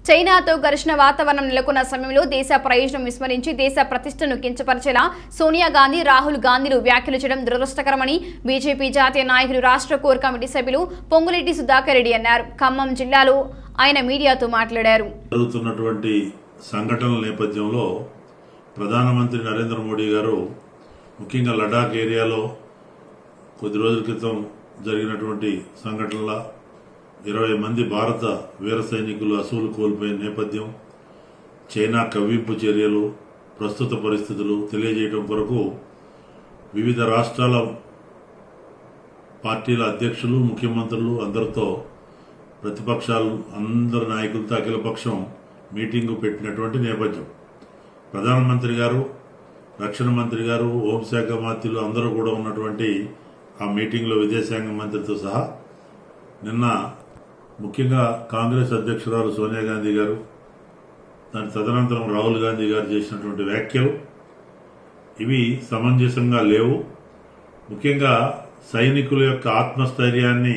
చైనాతో ఘర్షణ వాతావరణం నెలకొన్న సమయంలో దేశ ప్రయోజనం విస్మరించి దేశ ప్రతిష్టను కించపరిచేలా సోనియా గాంధీ రాహుల్ గాంధీలు వ్యాఖ్యలు చేయడం దురదృష్టకరమని బీజేపీ జాతీయ నాయకులు రాష్ట్ర కోర్ కమిటీ సభ్యులు పొంగులేటి సుధాకర్ రెడ్డి అన్నారు ఖమ్మం జిల్లాలో ఆయన మీడియాతో మాట్లాడారు జరుగుతున్నటువంటి సంఘటనల నేపథ్యంలో ప్రధానమంత్రి నరేంద్ర మోడీ గారు ముఖ్యంగా లడాక్ ఏరియాలో కొద్ది రోజుల క్రితం జరిగినటువంటి సంఘటనల ఇరవై మంది భారత వీర సైనికులు అసూలు కోల్పోయిన నేపథ్యం చైనా కవ్వింపు చర్యలు ప్రస్తుత పరిస్థితులు తెలియజేయడం కొరకు వివిధ రాష్ట్రాల పార్టీల అధ్యక్షులు ముఖ్యమంత్రులు అందరితో ప్రతిపక్షాలు అందరు నాయకులతో అఖిలపక్షం మీటింగు పెట్టినటువంటి నేపథ్యం ప్రధానమంత్రి గారు రక్షణ మంత్రి గారు హోంశాఖ మంత్రులు అందరూ కూడా ఉన్నటువంటి ఆ మీటింగ్లో విదేశాంగ మంత్రితో సహా నిన్న ముఖ్యంగా కాంగ్రెస్ అధ్యక్షురాలు సోనియా గాంధీ గారు దాని తదనంతరం రాహుల్ గాంధీ గారు చేసినటువంటి వ్యాఖ్యలు ఇవి సమంజసంగా లేవు ముఖ్యంగా సైనికుల యొక్క ఆత్మస్థైర్యాన్ని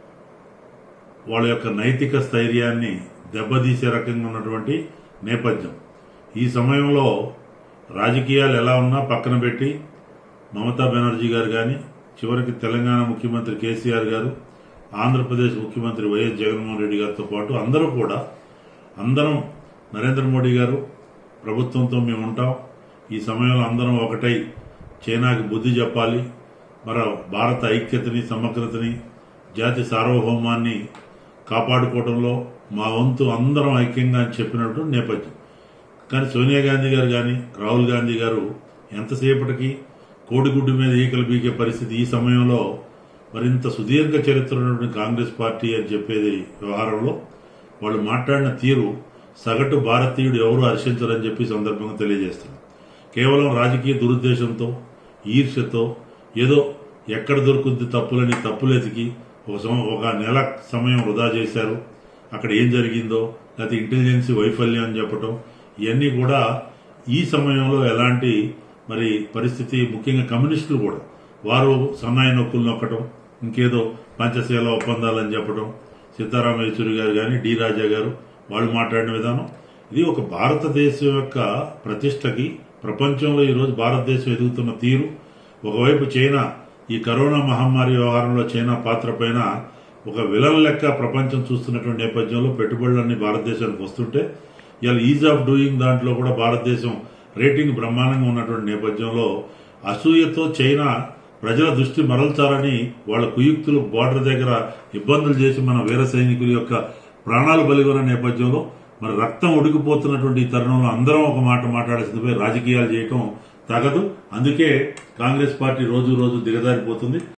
వాళ్ళ యొక్క నైతిక స్థైర్యాన్ని దెబ్బతీసే రకంగా ఉన్నటువంటి నేపథ్యం ఈ సమయంలో రాజకీయాలు ఎలా ఉన్నా పక్కన పెట్టి మమతా బెనర్జీ గారు కానీ చివరికి తెలంగాణ ముఖ్యమంత్రి కేసీఆర్ గారు ఆంధ్రప్రదేశ్ ముఖ్యమంత్రి వైఎస్ జగన్మోహన్ రెడ్డి గారితో పాటు అందరూ కూడా అందరం నరేంద్ర మోడీ గారు ప్రభుత్వంతో మేము ఉంటాం ఈ సమయంలో అందరం ఒకటై చైనాకి బుద్ధి చెప్పాలి మరి భారత ఐక్యతని సమగ్రతని జాతి సార్వభౌమాన్ని కాపాడుకోవడంలో మా వంతు అందరం ఐక్యంగా అని చెప్పినట్టు నేపథ్యం కానీ సోనియా గాంధీ గారు కానీ రాహుల్ గాంధీ గారు ఎంతసేపటికి కోడిగుడ్డు మీద ఈకలు బీకే పరిస్థితి ఈ సమయంలో మరింత సుదీర్ఘ చరిత్ర ఉన్నటువంటి కాంగ్రెస్ పార్టీ అని చెప్పేది వ్యవహారంలో వాళ్ళు మాట్లాడిన తీరు సగటు భారతీయుడు ఎవరు హర్షించరని చెప్పి ఈ సందర్భంగా తెలియజేస్తున్నారు కేవలం రాజకీయ దురుద్దేశంతో ఈర్ష్యతో ఏదో ఎక్కడ దొరుకుద్ది తప్పులని తప్పులెతికి ఒక సం- ఒక నెల సమయం వృధా చేశారు అక్కడ ఏం జరిగిందో లేకపోతే ఇంటెలిజెన్సీ వైఫల్యం అని చెప్పటం ఇవన్నీ కూడా ఈ సమయంలో ఎలాంటి మరి పరిస్థితి ముఖ్యంగా కమ్యూనిస్టులు కూడా వారు సన్నాయి నొక్కులు నొక్కటం ఇంకేదో పంచశీల ఒప్పందాలని చెప్పడం సీతారామ యేచూరి గారు కానీ డి రాజా గారు వాళ్ళు మాట్లాడిన విధానం ఇది ఒక భారతదేశం యొక్క ప్రతిష్టకి ప్రపంచంలో ఈరోజు భారతదేశం ఎదుగుతున్న తీరు ఒకవైపు చైనా ఈ కరోనా మహమ్మారి వ్యవహారంలో చైనా పాత్ర పైన ఒక విలన్ లెక్క ప్రపంచం చూస్తున్నటువంటి నేపథ్యంలో పెట్టుబడులన్నీ భారతదేశానికి వస్తుంటే ఇవాళ ఈజ్ ఆఫ్ డూయింగ్ దాంట్లో కూడా భారతదేశం రేటింగ్ బ్రహ్మాండంగా ఉన్నటువంటి నేపథ్యంలో అసూయతో చైనా ప్రజల దృష్టి మరల్చాలని వాళ్ళ కుయుక్తులు బార్డర్ దగ్గర ఇబ్బందులు చేసి మన వీర సైనికుల యొక్క ప్రాణాలు బలిగొన్న నేపథ్యంలో మరి రక్తం ఉడికిపోతున్నటువంటి ఈ తరుణంలో అందరం ఒక మాట మాట్లాడాల్సిందిపై రాజకీయాలు చేయటం తగదు అందుకే కాంగ్రెస్ పార్టీ రోజు రోజు దిగజారిపోతుంది